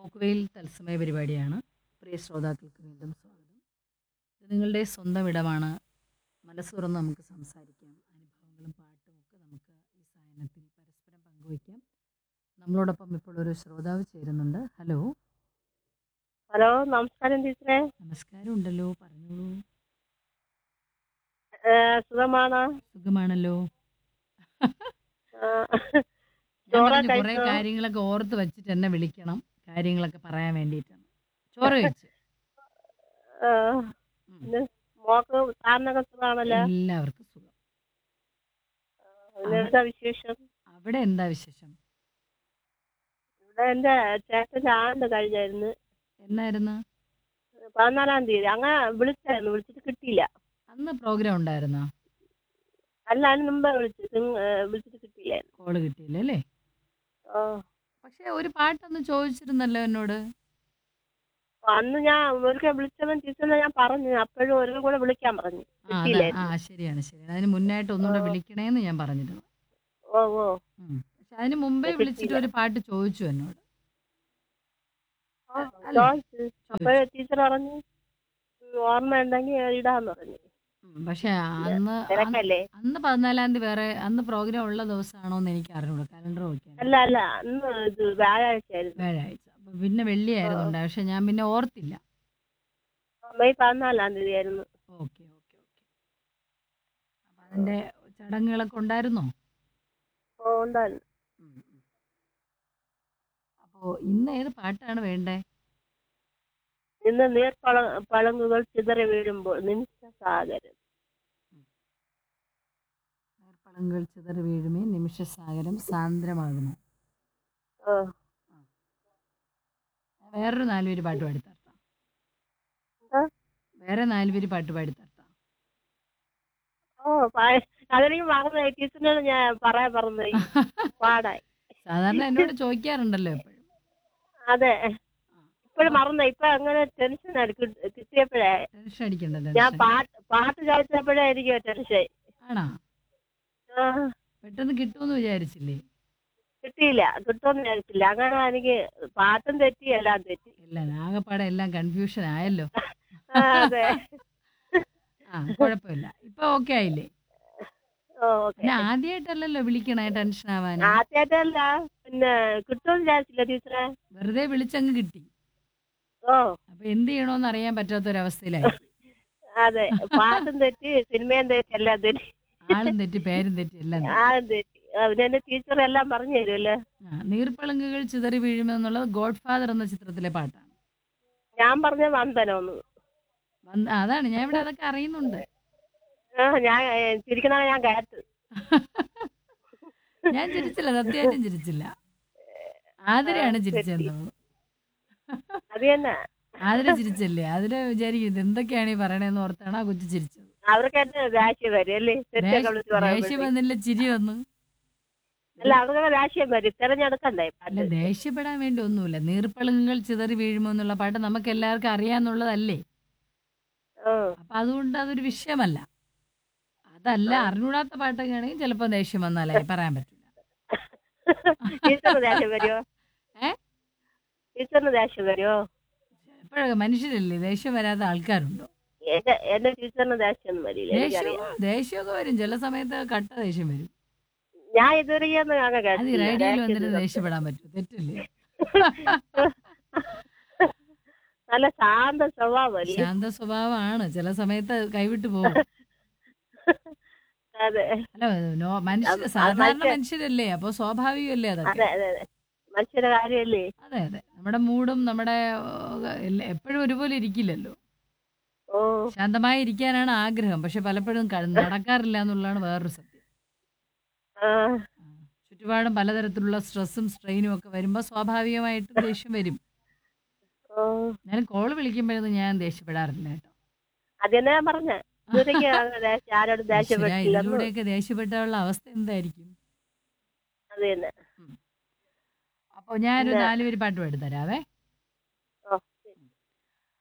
പോക്കുവെയിൽ തത്സമയ പരിപാടിയാണ് പ്രിയ ശ്രോതാക്കൾക്ക് വീണ്ടും സ്വാഗതം ഇത് നിങ്ങളുടെ സ്വന്തം ഇടമാണ് മനസ്സ് തുറന്ന് നമുക്ക് സംസാരിക്കാം അനുഭവങ്ങളും പാട്ടും ഒക്കെ നമുക്ക് ഈ സായനത്തിൽ പരസ്പരം പങ്കുവയ്ക്കാം നമ്മളോടൊപ്പം ഇപ്പോൾ ഒരു ശ്രോതാവ് ചേരുന്നുണ്ട് ഹലോ ഹലോ നമസ്കാരം ടീച്ചറെ നമസ്കാരം ഉണ്ടല്ലോ പറഞ്ഞോളൂ ഏ, സുഖമാണോ സുഖമാണല്ലോ ആ, ഞാൻ ചോറ് പറഞ്ഞു കുറേ കഴിച്ചോ? കാര്യങ്ങളൊക്കെ ഓർത്ത് വെച്ചിട്ട് എന്നെ വിളിക്കണം കാര്യങ്ങളൊക്കെ പറയാൻ വേണ്ടിയിട്ടാണ് ചോറ് കഴിച്ചു ആ, ഉം. പിന്നെ മോക്ക് സാറിനൊക്കെ സുഖമാണല്ലോ എല്ലാവർക്കും സുഖം പിന്നെ എന്താ വിശേഷം അവിടെ എന്താ വിശേഷം ഇവിടെ എന്റെ ചേട്ടന്റെ ആണ്ട് കഴിഞ്ഞായിരുന്നു എന്നായിരുന്നു പതിനാലാം തീയതി അങ്ങനെ വിളിച്ചായിരുന്നു വിളിച്ചിട്ട് കിട്ടിയില്ല അന്ന് പ്രോഗ്രാം ഉണ്ടായിരുന്നോ അല്ല അതിന് മുമ്പേ വിളിച്ചു തിങ്- ഏ, വിളിച്ചിട്ട് കിട്ടിയില്ലായിരുന്നു കോള് കിട്ടിയില്ല അല്ലേ ആ, പക്ഷെ ഒരു പാട്ടൊന്ന് ചോദിച്ചിരുന്നല്ലോ എന്നോട് അന്ന് ഞാൻ ഒരിക്കൽ വിളിച്ചവൻ ടീച്ചറിനെ ഞാൻ പറഞ്ഞു അപ്പോഴും ഒരു കൂടെ വിളിക്കാൻ പറഞ്ഞു ആ അതാ ആ കിട്ടിയില്ലായിരുന്നു ശരിയാണ് ശരിയാണ് അതിന് മുന്നായിട്ട് ഒന്നുകൂടെ ആ. വിളിക്കണേന്ന് ഞാൻ പറഞ്ഞിരുന്നു ഓ ഓ ഉം. പക്ഷെ അതിന് മുമ്പേ അത് വിളിച്ചിട്ട് കിട്ടിയില്ല. ഒരു പാട്ട് ചോദിച്ചു എന്നോട് ആ, അല്ല, ചോദിച്ചു അപ്പോഴേ ടീച്ചർ പറഞ്ഞു ഉം, ഓർമ്മ ഉണ്ടെങ്കിൽ ഇടാന്ന് പറഞ്ഞു ഉം, പക്ഷെ അന്ന് അന്ന് തിരക്കല്ലേ അന്ന് പതിനാലാം തീയതി വേറെ അന്ന് പ്രോഗ്രാം ഉള്ള ദിവസമാണോ എന്ന് എനിക്ക് അറിഞ്ഞൂടാ കലണ്ടർ നോക്കിയാൽ അല്ല അല്ല അന്ന് ഇത് വ്യാഴാഴ്ചയായിരുന്നു വ്യാഴാഴ്ച അപ്പൊ പിന്നെ വെള്ളിയായിരുന്നു ഉണ്ടായത് പക്ഷെ ഞാൻ പിന്നെ ഓർത്തില്ല മെയ് പതിനാലാം തീയതി ആയിരുന്നു ഓക്കെ ഓക്കെ ഓക്കെ അപ്പൊ അതിന്റെ ചടങ്ങുകളൊക്കെ ഉണ്ടായിരുന്നോ ഓ ഉണ്ടായിരുന്നു ഉം, ഉം. അപ്പോ ഇന്ന് ഏത് പാട്ടാണ് വേണ്ടേ ഇന്ന് നീർപ്പള പളങ്ങുകൾ ചിതറി വീഴുമ്പോൾ നിമിഷ സാഗരം നേർപ്പളങ്ങൾ ചിതറി വീഴുമേ നിമിഷസാഗരം സാന്ദ്രമാകുമോ ഓ വേറൊരു നാലുപേര് പാട്ട് പാടി തരട്ടാം എന്താ? വേറെ നാലുപേര് പാട്ട് പാടി തരട്ടാം ഓ പാ- അതെനിക്ക് മറന്നു ടീച്ചറിനോട് ഞാൻ പറയാൻ പറഞ്ഞു പാടായി സാധാരണ എന്നോട് ചോദിക്കാറുണ്ടല്ലോ എപ്പോഴും അതെ ഇപ്പോഴും മറന്നു ഇപ്പൊ അങ്ങനെ ടെൻഷൻ കിട്ടിയപ്പോഴേ ടെൻഷൻ അടിക്കണ്ട ഞാൻ ടെൻഷൻ പാട്ട് പാട്ട് ചോദിച്ചപ്പോഴേ എനിക്ക് ടെൻഷൻ ആണോ ആ, പെട്ടെന്ന് കിട്ടുമെന്ന് വിചാരിച്ചില്ലേ കിട്ടിയില്ല കിട്ടുമെന്ന് വിചാരിച്ചില്ല അങ്ങനെ എനിക്ക് പാട്ടും തെറ്റി എല്ലാം തെറ്റി ഇല്ല ആകെപ്പാടെ എല്ലാം കൺഫ്യൂഷൻ ആയല്ലോ ആ, അതെ ആ കുഴപ്പമില്ല ഇപ്പൊ ഓക്കെ ആയില്ലേ ഓ ഓക്കെ പിന്നെ ആദ്യമായിട്ടല്ലല്ലോ വിളിക്കണേ ടെൻഷൻ ആവാൻ ആദ്യമായിട്ടല്ല പിന്നെ കിട്ടുമെന്ന് വിചാരിച്ചില്ല ടീച്ചറെ വെറുതെ വിളിച്ചങ്ങ് കിട്ടി ഓ അപ്പൊ എന്ത് ചെയ്യണോന്ന് അറിയാൻ പറ്റാത്തൊരവസ്ഥയിലായി അതെ പാട്ടും തെറ്റി സിനിമയും തെറ്റി എല്ലാം തെറ്റി ആളും തെറ്റി പേരും തെറ്റി എല്ലാം തെറ്റി. ആ തെറ്റി പിന്നെ എന്റെ ടീച്ചർ എല്ലാം പറഞ്ഞു തരുമല്ലോ ആ, നീർപ്പളുങ്കുകൾ ചിതറി വീഴുമെന്നുള്ളത് ഗോഡ് ഫാദർ എന്ന ചിത്രത്തിലെ പാട്ടാണ് ഞാൻ പറഞ്ഞ വന്ദനമൊന്ന് വന്ന് അതാണ് ഞാൻ ഇവിടെ അതൊക്കെ അറിയുന്നുണ്ട് ആ ഞാൻ ചിരിക്കണ ഞാൻ കേട്ട് ഞാൻ ചിരിച്ചില്ല സത്യമായിട്ടും ചിരിച്ചില്ല ആതിരയാണ് ചിരിച്ചതെന്ന് തോന്നുന്നു അത് തന്നെ ആതിര ചിരിച്ചല്ലേ ആതിര വിചാരിക്കും ഇത് എന്തൊക്കെയാണ് ഈ പറയണേന്ന് ഓർത്താണ് ആ കൊച്ചു ചിരിച്ചത് അവർക്ക് എന്നെ രാശി വരും അല്ലേ തെറ്റൊക്കെ വിളിച്ച് ദേഷ്യം പറയുമ്പോഴത്തേക്ക്. വന്നില്ല ചിരി വന്നു അല്ല അവർക്ക് രാഷ്ട്രീയം വരും തിരഞ്ഞെടുക്കണ്ടേ അല്ല പാട്ട് ദേഷ്യപ്പെടാൻ വേണ്ടി ഒന്നുമില്ല നീർപ്പളുങ്കുകൾ ചിതറി വീഴുമോ എന്നുള്ള പാട്ട് നമുക്ക് എല്ലാവർക്കും അറിയാന്നുള്ളതല്ലേ ഓ അപ്പൊ അതുകൊണ്ട് അതൊരു വിഷയമല്ല അതല്ല അറിഞ്ഞൂടാത്ത പാട്ടൊക്കെ ആണെങ്കിൽ ചിലപ്പോൾ ദേഷ്യം വന്നാലേ പറയാൻ പറ്റില്ല ടീച്ചറിന് ദേഷ്യം വരുമോ ഏ? ടീച്ചറിന് ദേഷ്യം വരുമോ ചിലപ്പോഴൊക്കെ മനുഷ്യരല്ലേ ദേഷ്യം വരാത്ത ആൾക്കാരുണ്ടോ എന്റെ എന്റെ ടീച്ചറിന് ദേഷ്യം ഒന്നും വരില്ല ദേഷ്യം എനിക്കറിയാം ദേഷ്യമൊക്കെ വരും ചില സമയത്ത് കട്ട ദേഷ്യം വരും ഞാൻ ഇതുവരെയൊന്നും അങ്ങനെ അത് ഈ കേട്ടില്ല റേഡിയോയിൽ ദേഷ്യം വന്നിട്ട് ഒന്നും. ദേഷ്യപ്പെടാൻ പറ്റും തെറ്റില്ലേ നല്ല ശാന്ത സ്വഭാവമല്ലേ ശാന്ത സ്വഭാവമാണ് ചില സമയത്ത് കൈവിട്ട് പോകും അതെ അല്ല നോ മനുഷ്യ അത് സാധാരണ മനുഷ്യ- മനുഷ്യരല്ലേ അപ്പൊ സ്വാഭാവികമല്ലേ അതൊക്കെ അതെ അതെ അതെ മനുഷ്യന്റെ കാര്യമല്ലേ അതെ അതെ നമ്മുടെ മൂഡും നമ്മുടെ എപ്പോഴും ഒരുപോലെ ഇരിക്കില്ലല്ലോ ഓ ശാന്തമായി ഇരിക്കാനാണ് ആഗ്രഹം പക്ഷെ പലപ്പോഴും ക- നടക്കാറില്ല എന്നുള്ളതാണ് വേറൊരു സത്യം ആ, ആ, ചുറ്റുപാടും പലതരത്തിലുള്ള സ്ട്രെസ്സും സ്ട്രെയിനും ഒക്കെ വരുമ്പോൾ സ്വാഭാവികമായിട്ടും ദേഷ്യം വരും ഓ ഞാൻ കോൾ വിളിക്കുമ്പോഴൊന്നും ഞാൻ ദേഷ്യപ്പെടാറില്ല കേട്ടോ അത് തന്നെ ഞാൻ പറഞ്ഞ ഇതുവരെയ്ക്ക് അങ്ങനെ ദേഷ്യം- ആരോടും ഈശ്വരാ, ദേഷ്യപ്പെട്ടില്ലെന്ന് ഇതിലൂടെയൊക്കെ ദേഷ്യപ്പെട്ടാനുള്ള അവസ്ഥ എന്തായിരിക്കും അത് തന്നെ അപ്പോൾ ഞാനൊരു ഇല്ല. നാലുപേര് പാട്ട് പാടി തരാവേ